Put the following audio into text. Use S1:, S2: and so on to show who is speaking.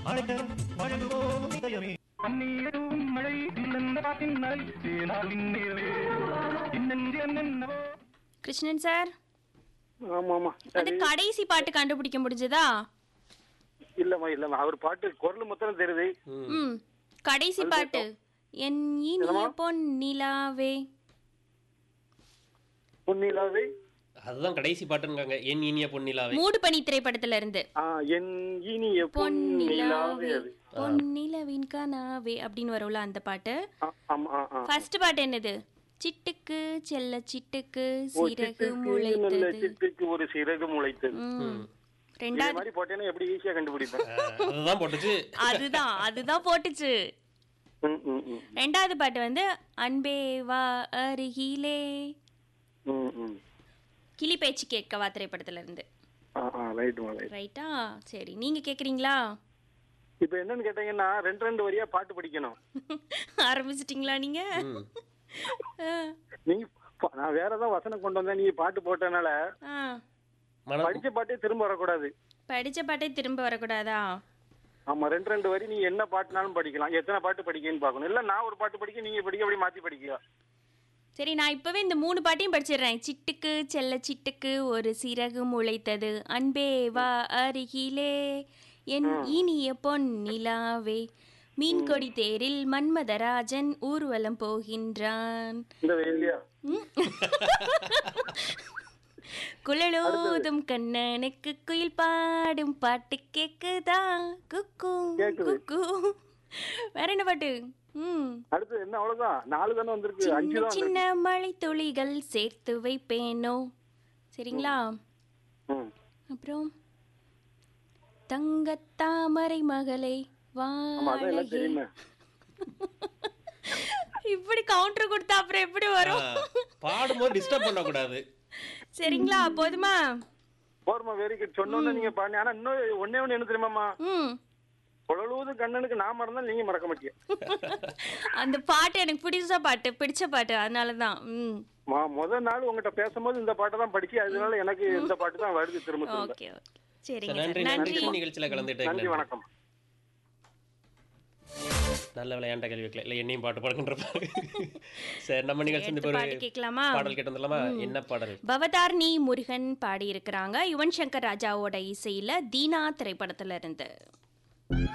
S1: அழைக்க மழங்கோம் இதயமே
S2: பன்னீரும் மழை இல்லந்தாத்தின் மழை தேனாவின் நேரே இன்னென்று என்னென்னவோ
S3: கிருஷ்ணன் சார்
S4: ஆமா ஆமா
S3: அது கடைசி பாட்டு கண்டுபிடிக்க முடிஞ்சதா
S4: இல்லம்மா இல்லம்மா அவர் பாட்டு குரல் மொத்தம் தெரியுது
S3: ம் கடைசி பாட்டு என் இனிய பொன் நிலாவே
S4: பொன்னிலாவே
S5: அதுதான் கடைசி பாட்டுங்காங்க என் இனிய பொன்னிலாவே
S3: மூடு பனி திரைப்படத்துல இருந்து
S4: ஆ, என் இனிய பொன்னிலாவே
S3: பொன்னிலாவே
S4: அது
S3: பொன்னிலவின் கனாவே அப்படின்னு வரும்ல அந்த பாட்டு
S4: ஆ, ஆமா ஆ, ஆ.
S3: ஃபர்ஸ்ட் பாட்டு என்னது சிட்டுக்கு செல்ல சிட்டுக்கு
S4: ஓ,
S3: சிறகு
S4: சிட்டுக்கு நல்ல
S3: முளைத்தது
S4: சிட்டுக்கு ஒரு சிறகு முளைத்தது
S3: ம்.
S4: இந்த
S3: ரெண்டாவது
S4: மாதிரி போட்டேன்னா எப்படி ஈஸியா கண்டுபிடிப்பேன்
S5: அஹ், அதுதான் போட்டுச்சு
S3: அதுதான் அதுதான் போட்டுச்சு
S4: ம், ம், ம்.
S3: ரெண்டாவது பாட்டு வந்து அன்பே வா அருகிலே
S4: ம், ம்.
S3: கிளி பேச்சு கேட்கவா திரைப்படத்துல இருந்து
S4: ஆ, ஆ, ரைட்டுமா, ரைட்.
S3: ரைட்டா சரி நீங்க கேக்குறீங்களா
S4: இப்ப என்னன்னு கேட்டீங்கன்னா ரெண்டு ரெண்டு வரியா பாட்டு படிக்கணும்
S3: ஆரம்பிச்சிட்டீங்களா நீங்க
S5: ம்.
S3: ஆ,
S4: நீங்க ப- நான் வேற ஏதாவது வசனம் கொண்டு வந்தேன் நீங்க பாட்டு போட்டனால
S3: ஆ.
S5: மனம்
S4: படிச்ச பாட்டே திரும்ப வரக்கூடாது
S3: படிச்ச பாட்டே திரும்ப வரக்கூடாதா
S4: ஆமா ரெண்டு ரெண்டு வரி நீங்க என்ன பாட்டுனாலும் படிக்கலாம் எத்தனை பாட்டு படிக்கன்னு பார்க்கணும் இல்ல நான் ஒரு பாட்டு படிக்க நீங்க படிக்க அப்படி மாத்தி படிக்கலாம்
S3: சரி நான் இப்பவே இந்த மூணு பாட்டையும் படிச்சிடுறேன் சிட்டுக்கு செல்ல சிட்டுக்கு ஒரு சிறகு முளைத்தது அன்பே வா அருகிலே என் இனிய பொன் நிலாவே மீன்கொடி தேரில் மன்மதராஜன் ஊர்வலம் போகின்றான்
S4: இந்த வெயிலியா
S3: குழலோதும் கண்ணனுக்கு குயில் பாடும் பாட்டு கேக்குதா குக்கு
S4: கேக்குது.
S3: குக்கு வேற என்ன பாட்டு ம்
S4: அடுத்து என்ன அவ்வளவுதான் நாலு தானே வந்திருக்கு அஞ்சு
S3: சின்ன
S4: தான்
S3: சின்ன மழை துளிகள் சேர்த்து வைப்பேனோ சரிங்களா
S4: வந்திருக்கு. ம்.
S3: அப்புறம் தங்கத் தாமரை மகளே
S4: ஆமா அதான் எல்லாம்
S3: வாழையே
S4: தெரியுமே
S3: இப்படி கவுண்டர் கொடுத்தா அப்புறம் எப்படி வரும்
S5: அஹ், பாடும்போது டிஸ்டர்ப் பண்ணக்கூடாது
S3: சரிங்களா போதுமா
S4: போர்மா வெரி குட் சொன்னோன்னு நீங்க பாருங்க ஆனா இன்னும் ஒன்னே ஒண்ணு என்ன தெரியுமாமா
S3: ம்
S4: குழலுவது கண்ணனுக்கு நான் மறந்தா நீங்க மறக்க மாட்டீங்க
S3: அந்த பாட்டு எனக்கு பிடிச்ச பாட்டு பிடிச்ச பாட்டு அதனால தான் ம்
S4: மா முத நாள் உங்ககிட்ட பேசும்போது இந்த பாட்டை தான் படிச்சு அதனால எனக்கு இந்த பாட்டு தான் வருது திரும்ப திரும்ப
S3: ஓகே ஓகே சரிங்க
S5: நன்றி
S3: சார்
S5: நன்றி
S3: நன்றி
S5: நிகழ்ச்சியில
S4: நன்றி
S5: கலந்துட்டேன்
S4: வணக்கம்
S5: நல்ல விளையாண்ட கேள்வி வைக்கல இல்லை என்னையும் பாட்டு பாடுகின்ற சரி நம்ம நிகழ்ச்சி வந்து
S3: அடுத்த
S5: இப்ப
S3: பாட்டு
S5: ஒரு
S3: கேட்கலாமா
S5: பாடல் கேட்டு வந்துடலாமா என்ன பாடல்
S3: பவதார்னி முருகன் பாடியிருக்கிறாங்க யுவன் சங்கர் ராஜாவோட இசையில தீனா திரைப்படத்துல இருந்து